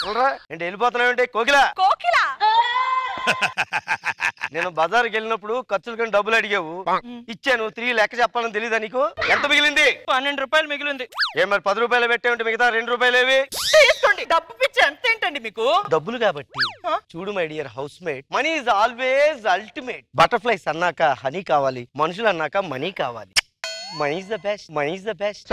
చూడరా ఏంటి వెళ్ళిపోతున్నావు ఏంటి కోకిల కోకిల నేను బజార్కి వెళ్ళినప్పుడు ఖర్చులు కానీ డబ్బులు అడిగావు ఇచ్చాను తిరిగి లెక్క చెప్పాలని తెలియదా నీకు ఎంత మిగిలింది పన్నెండు రూపాయలు మిగిలింది ఏం మరి పది రూపాయలు పెట్టేవంటే మిగతా రెండు రూపాయలు ఏవి తీసుకోండి డబ్బు పిచ్చి ఎంత ఏంటండి మీకు డబ్బులు కాబట్టి ఆ? చూడు my dear housemate money is always ultimate butterflies అన్నాక హనీ కావాలి మనుషులు అన్నాక మనీ కావాలి money is the best money is the best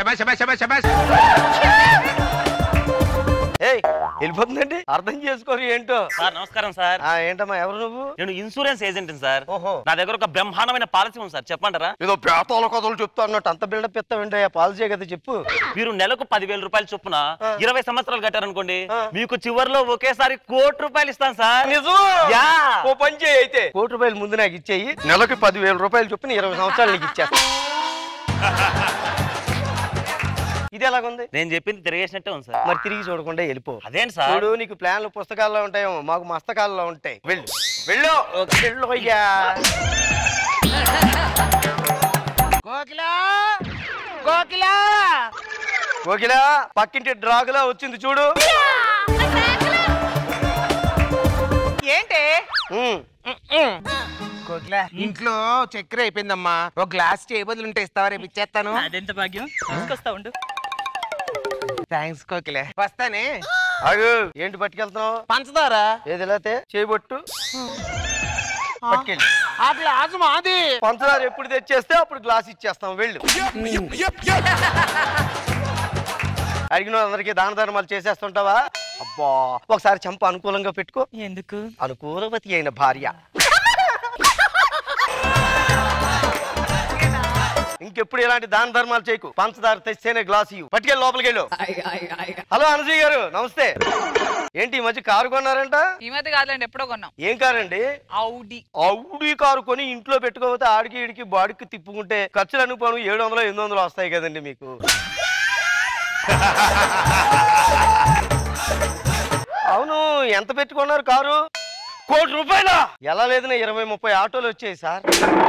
ఏయ్ వెళ్ళిపోతుందండి అర్థం చేసుకోరు ఏంటో సార్ నమస్కారం సార్ ఆ ఏంటమ్మా ఎవరు నువ్వు నేను ఇన్సూరెన్స్ ఏజెంట్ సార్ ఓహో నా దగ్గర ఒక బ్రహ్మాండమైన పాలసీ ఉంది సార్ చెప్పంటారా ఏదో పేతాల కథలు చెప్తా అన్నట్టు అంత బిల్డప్ ఇస్తావేంటి పాలసీ కదా చెప్పు మీరు నెలకు పదివేల రూపాయలు చొప్పున ఆ. ఇరవై సంవత్సరాలు కట్టారనుకోండి ఆ. మీకు చివర్లో ఒకేసారి కోటి రూపాయలు ఇస్తాను సార్ నిజం యా. ఓ పని చేయి అయితే కోటి రూపాయలు ముందు నాకు ఇచ్చేయి నెలకి పదివేల రూపాయలు చొప్పున ఇరవై సంవత్సరాలు నీకు ఇచ్చేస్తా ఇది ఎలాగుంది నేను చెప్పింది తిరిగేసినట్టే ఉంది సార్ మరి తిరిగి చూడకుండా వెళ్ళిపో అదేంటి సార్ చూడు నీకు ప్లాన్లు పుస్తకాల్లో ఉంటాయేమో మాకు మస్తకాల్లో ఉంటాయి వెళ్ళు వెళ్ళు వెళ్ళు అయ్యా కోకిల పక్కింటి డ్రాగులా వచ్చింది చూడు ఏంటి ఉమ్. కోకిల ఇంట్లో చక్కెర అయిపోయిందమ్మా ఒక గ్లాస్ చేయబదులు ఉంటే ఇస్తావా రేపు ఇచ్చేస్తాను అదెంత భాగ్యం తీసుకొస్తా ఉండు థ్యాంక్స్ కోకిల వస్తానే ఆగు ఏంటి పట్టుకెళ్తున్నావు పంచదార ఏది లేతే చేయబొట్టు పట్టుకెళ్ళి ఆ గ్లాసు మాది పంచదార ఎప్పుడు తెచ్చేస్తే అప్పుడు గ్లాస్ ఇచ్చేస్తాం వెళ్ళు అడిగిన అందరికి దాన ధర్మాలు చేసేస్తుంటావా అబ్బా ఒకసారి చంప అనుకూలంగా పెట్టుకో ఎందుకు అనుకూలవతి అయిన భార్య ఇంకెప్పుడు ఇలాంటి దాన ధర్మాలు చేయకు పంచదార తెస్తేనే గ్లాస్ ఇవ్వు పట్టుకెళ్ళి లోపలికి వెళ్ళు హలో అనుసూయ గారు నమస్తే ఏంటి ఈ మధ్య కారు కొన్నారంట ఈ మధ్య కాదులేండి ఎప్పుడో కొన్నాం ఏం కారు అండి ఔడి అవుడి కారు కొని ఇంట్లో పెట్టుకోకపోతే ఆడికి ఈడికి బాడికి తిప్పుకుంటే ఖర్చులు అనుకోను ఏడు వందలు ఎనిమిది వందలు వస్తాయి కదండి మీకు అవును ఎంత పెట్టుకున్నారు కారు కోటి రూపాయల ఎలా లేదన్నా ఇరవై ముప్పై ఆటోలు వచ్చాయి సార్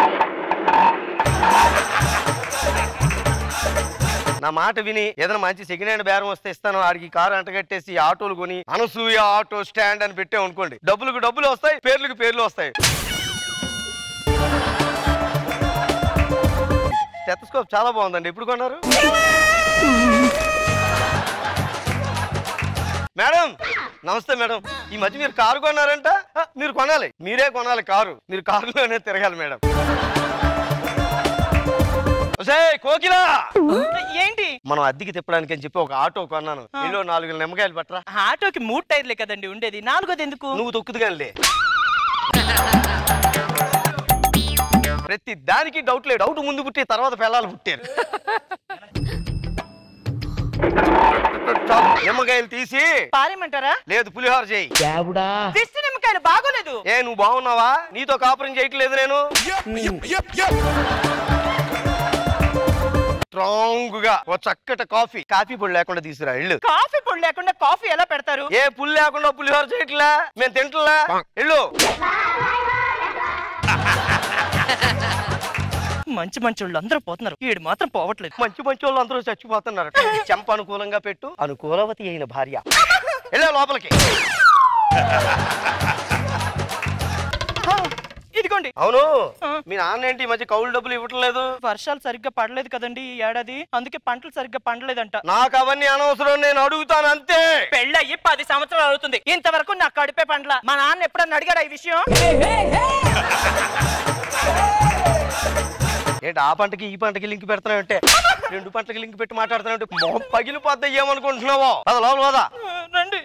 నా మాట విని ఏదైనా మంచి సెకండ్ హ్యాండ్ బేరం వస్తే ఇస్తాను ఆడికి కారు అంటగట్టేసి ఆటోలు కొని అనసూయ ఆటో స్టాండ్ అని పెట్టే అనుకోండి డబ్బులకు డబ్బులు వస్తాయి పేర్లకు పేర్లు వస్తాయి స్టెతస్కోప్ చాలా బాగుందండి ఎప్పుడు కొన్నారు మేడం నమస్తే మేడం ఈ మధ్య మీరు కారు కొన్నారంట ఆ, మీరు కొనాలి మీరే కొనాలి కారు మీరు కారులోనే తిరగాలి మేడం ఒసేయ్, కోకిలా ఏంటి మనం అద్దెకి తిప్పడానికి అని చెప్పి ఒక ఆటో కొన్నాను ఇల్లు నాలుగు నిమ్మకాయలు పట్టరా ఆటోకి మూడు టైర్లే కదండి ఉండేది నాలుగోది ఎందుకు నువ్వు తొక్కుదు కానిలే ప్రతి దానికి డౌట్ లేదు డౌట్ ముందు పుట్టి తర్వాత పిల్లలు పుట్టారు చాలు, నిమ్మకాయలు తీసి పారేయమంటారా లేదు పులిహోర చేయి దిష్టి నిమ్మకాయలు బాగోలేదు ఏ నువ్వు బాగున్నావా నీతో కాపురం చేయట్లేదు నేను స్ట్రాంగ్ గా ఓ చక్కటి కాఫీ కాఫీ పొడి లేకుండా తీసుకురా ఇల్లు కాఫీ పొడి లేకుండా కాఫీ ఎలా పెడతారు ఏ పుల్లు లేకుండా పులిహోర చేయట్లా మేము తింటలా ఇల్లు మంచి మంచి వాళ్ళు అందరూ పోతున్నారు వీడు మాత్రం పోవట్లేదు మంచి మంచి వాళ్ళు అందరూ చచ్చిపోతున్నారు చెంప అనుకూలంగా పెట్టు అనుకూలవతి అయిన భార్య వెళ్ళా లోపలికి ఆ, ఇదిగోండి అవును ఆ. మీ నాన్న ఏంటి ఈ మధ్య కౌలు డబ్బులు ఇవ్వటం లేదు వర్షాలు సరిగ్గా పడలేదు కదండి ఈ ఏడాది అందుకే పంటలు సరిగ్గా పండలేదంట నాకు అవన్నీ అనవసరం నేను అడుగుతాను అంతే పెళ్ళయ్యి పది సంవత్సరాలు అవుతుంది ఇంతవరకు నాకు కడిపే పండ్ల మా నాన్న ఎప్పుడన్నా అడిగాడా ఈ విషయం ఏంటి ఆ పంటకి ఈ పంటకి లింక్ పెడుతున్నావు అంటే రెండు పంటకి లింక్ పెట్టి మాట్లాడుతున్నావు అంటే మొహం పగిలిపోద్దా ఏమనుకుంటున్నావో అదా లోపల పోదా ఆ, రండి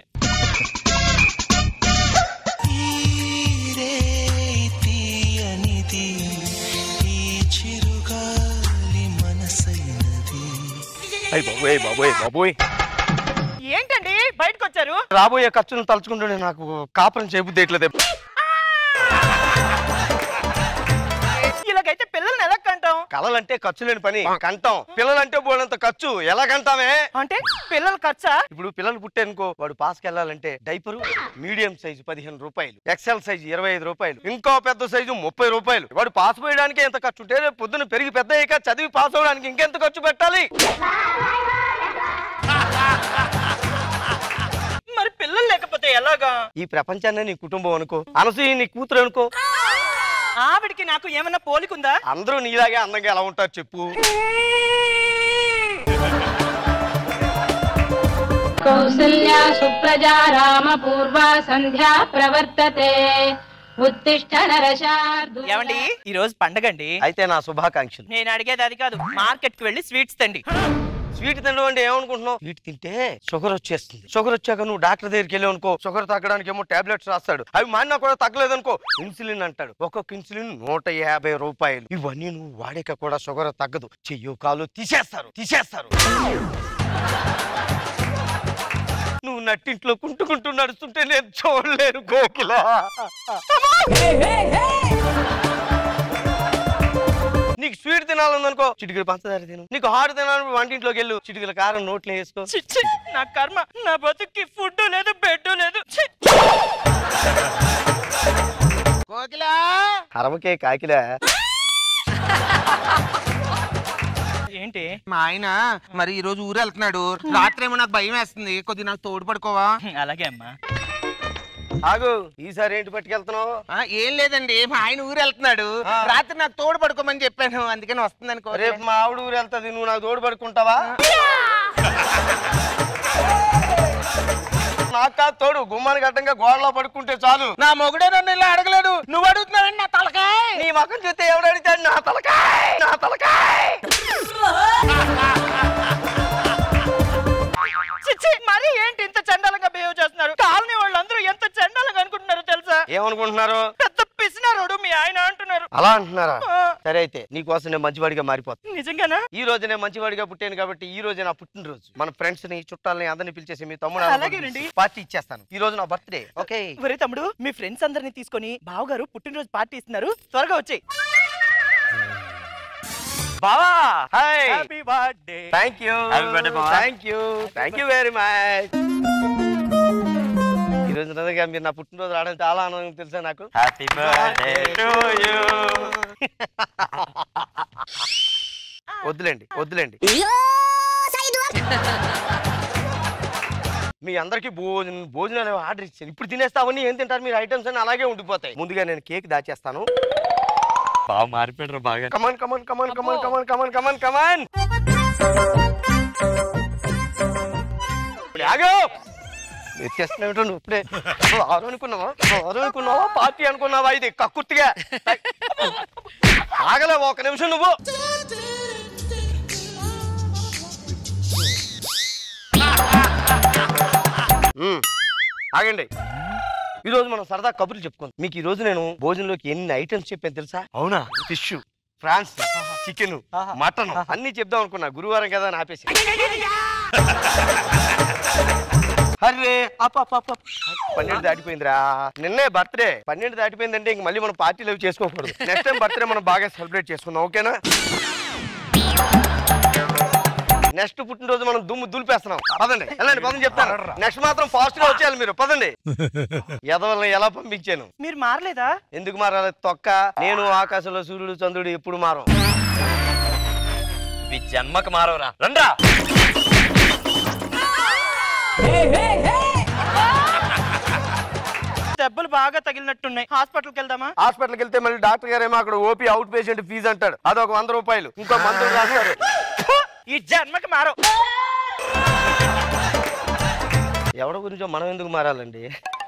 అయ్యి బాబోయ్ బాబోయ్ బాబోయ్ ఏంటండి బయటకు వచ్చారు రాబోయే ఖర్చులను తలుచుకుంటూనే నాకు కాపురం చేయబుద్దేయట్లేదు ఇలాగైతే పిల్లల్ని ఎలా కంటాం కళలంటే ఖర్చు లేని పని కంటాం పిల్లలంటే బోడంత ఖర్చు ఎలా కంటామే అంటే పిల్లల ఖర్చా ఇప్పుడు పిల్లలు పుట్టానుకో వాడు పాస్కి వెళ్ళాలంటే డైపరు మీడియం సైజు పదిహేను రూపాయలు ఎక్సెల్ సైజు ఇరవై ఐదు రూపాయలు ఇంకో పెద్ద సైజు ముప్పై రూపాయలు వాడు పాస్ పోయడానికి ఎంత ఖర్చు ఉంటే రేపు పొద్దున పెరిగి పెద్ద అయ్యాక చదివి పాస్ అవడానికి ఇంకెంత ఖర్చు పెట్టాలి మరి పిల్లలు లేకపోతే ఎలాగా ఈ ప్రపంచాన్ని నీ కుటుంబం అనుకో అనసూయ నీ కూతురు అనుకో ఆవిడికి నాకు ఏమన్నా పోలికుందా అందరూ నీలాగే అందంగా ఎలా ఉంటారు చెప్పు కౌసల్యా సుప్రజా రామ పూర్వా సంధ్యా ప్రవర్తతే ఉత్తిష్ట నరశార్దూల. ఏమండి ఈ రోజు పండగండి అయితే నా శుభాకాంక్షలు నేను అడిగేది అది కాదు మార్కెట్ కి వెళ్ళి స్వీట్స్ తండి స్వీట్ తినడం అంటే ఏమనుకుంటున్నావు స్వీట్ తింటే షుగర్ వచ్చేస్తుంది షుగర్ వచ్చాక నువ్వు డాక్టర్ దగ్గరికి వెళ్ళి అనుకో షుగర్ తగ్గడానికి ఏమో టాబ్లెట్స్ రాస్తాడు అవి మాడినా కూడా తగ్గలేదు అనుకో ఇన్సులిన్ అంటాడు ఒక్కొక్క ఇన్సులిన్ నూట యాభై రూపాయలు ఇవన్నీ నువ్వు వాడాక కూడా షుగర్ తగ్గదు చెయ్యో కాలు తీసేస్తారు తీసేస్తారు నువ్వు నట్టింట్లో కుంటుకుంటూ నడుస్తుంటే నేను చూడలేను గోకుల నీకు స్వీట్ తినాలనుకో చిటికలు పంచదార తిను నీకు హాట్ తినాలని వంటింట్లోకి వెళ్ళు చిటికల కారం నోట్లో వేసుకో ఛీ, ఛీ, నా కర్మ నా బతుక్కి ఫుడ్ లేదు బెడ్ లేదు ఛీ. కోకిలా అరవకే కాకిలా ఏంటి మా ఆయన మరి ఈ రోజు ఊరు వెళ్తున్నాడు రాత్రి ఏమో నాకు భయం వేస్తుంది కొద్దిగా నాకు తోడు పడుకోవా అలాగే అమ్మా ఆగు ఈసారి ఏంటి పట్టుకెళ్తున్నావు ఆ, ఏం లేదండి మా ఆయన ఊరు వెళ్తున్నాడు రాత్రి నాకు తోడు పడుకోమని చెప్పాను అందుకని వస్తుందని కోకిల. రేపు మా ఆవిడ ఊరు వెళ్తుంది నువ్వు నాకు తోడు పడుకుంటావా నాకు కాదు తోడు గుమ్మానికి అడ్డంగా గోడలో పడుకుంటే చాలు నా మొగుడే నన్ను ఇలా అడగలేడు నువ్వు అడుగుతున్నావండి నా తలకాయ నీ ముఖం చూస్తే ఎవడు అడిగాడు నా తలకాయ్ నా తలకాయ్ ఛీ, ఛీ, మరి ఏంటి ఇంత చండాలంగా బిహేవ్ చేస్తున్నారు కాలనీ వాళ్ళందరూ ఎంత చండాలంగా అనుకుంటున్నారు తెలుసా ఏమనుకుంటున్నారు పెద్ద పిసినారోడు మీ ఆయన అంటున్నారు అలా అంటున్నారా ఆ, సరే అయితే నీకోసం నేను మంచివాడిగా మారిపోతాను నిజంగానా ఈ రోజు నేను మంచివాడిగా పుట్టాను కాబట్టి ఈ రోజు నా పుట్టినరోజు మన ఫ్రెండ్స్ ని చుట్టాలని అందరిని పిలిచేసి మీ తమ్ముడు అలాగేనండి. పార్టీ ఇచ్చేస్తాను ఈ రోజు నా బర్త్డే ఓకే ఒరే తమ్ముడు మీ ఫ్రెండ్స్ అందరిని తీసుకొని బావగారు పుట్టినరోజు పార్టీ ఇస్తున్నారు త్వరగా వచ్చేయ్ బావా hi happy birthday thank you Happy birthday, బావా. Thank you thank you very much ఈ రోజు నిజంగా మీరు నా పుట్టినరోజు రావడం చాలా ఆనందం తెలుసా నాకు హ్యాపీ బర్త్డే టు యూ వద్దులేండి వద్దులేండి మీ అందరికి భోజనం భోజనాలు ఆర్డర్ ఇచ్చాను ఇప్పుడు తినేస్తావని ఏం తింటారు మీరు ఐటమ్స్ అన్ని అలాగే ఉండిపోతాయి ముందుగా నేను కేక్ దాచేస్తాను బాగా మారిపోయారు బాగా కమాన్ కమాన్ కమాన్ కమాన్ కమాన్ కమాన్ కమాన్ కమాన్ ఆగో ఎత్తేస్తున్నావు నువ్వు ఇప్పుడే ఆరు అనుకున్నావా ఆరు అనుకున్నావా పార్టీ అనుకున్నావా ఇది కక్కుర్తిగా ఆగలే ఒక నిమిషం నువ్వు మ్మ్. ఆగండి ఈ రోజు మనం సరదా కబుర్లు చెప్పుకుందాం మీకు ఈ రోజు నేను భోజనంలోకి ఎన్ని ఐటమ్స్ చెప్పాను తెలుసా అవునా ఫిష్ ఫ్రాన్స్ చికెన్ మటన్ అన్ని చెప్దాం అనుకున్నా గురువారం కదా అని ఆపేసి అరే అప్ప అప్ప, అప్ప. పన్నెండు దాటిపోయిందిరా నిన్నే బర్త్డే పన్నెండు దాటిపోయిందంటే ఇంక మళ్ళీ మనం పార్టీలు అవి చేసుకోకూడదు నెక్స్ట్ టైం బర్త్డే మనం బాగా సెలబ్రేట్ చేసుకుందాం ఓకేనా నెక్స్ట్ పుట్టినరోజు మనం దుమ్ము దులిపేస్తున్నాం పదండి వెళ్ళండి పదండి చెప్తాను నెక్స్ట్ మాత్రం ఫాస్ట్ గా వచ్చేయాలి మీరు పదండి ఎదవల్ని ఎలా పంపించాను మీరు మారలేదా ఎందుకు మారాలి తొక్క నేను ఆకాశంలో సూర్యుడు చంద్రుడు ఎప్పుడు మారం మీ జన్మకు మారవరా రండ్రా దెబ్బలు బాగా తగిలినట్టున్నాయి హాస్పిటల్కి వెళ్దామా హాస్పిటల్కి వెళ్తే మళ్ళీ డాక్టర్ గారేమో అక్కడ ఓపీ అవుట్ పేషెంట్ ఫీజు అంటాడు అదొక వంద రూపాయలు ఇంకో మందులు రాస్తారు ఈ జన్మకి మారవు ఎవడ గురించో మనం ఎందుకు మారాలండి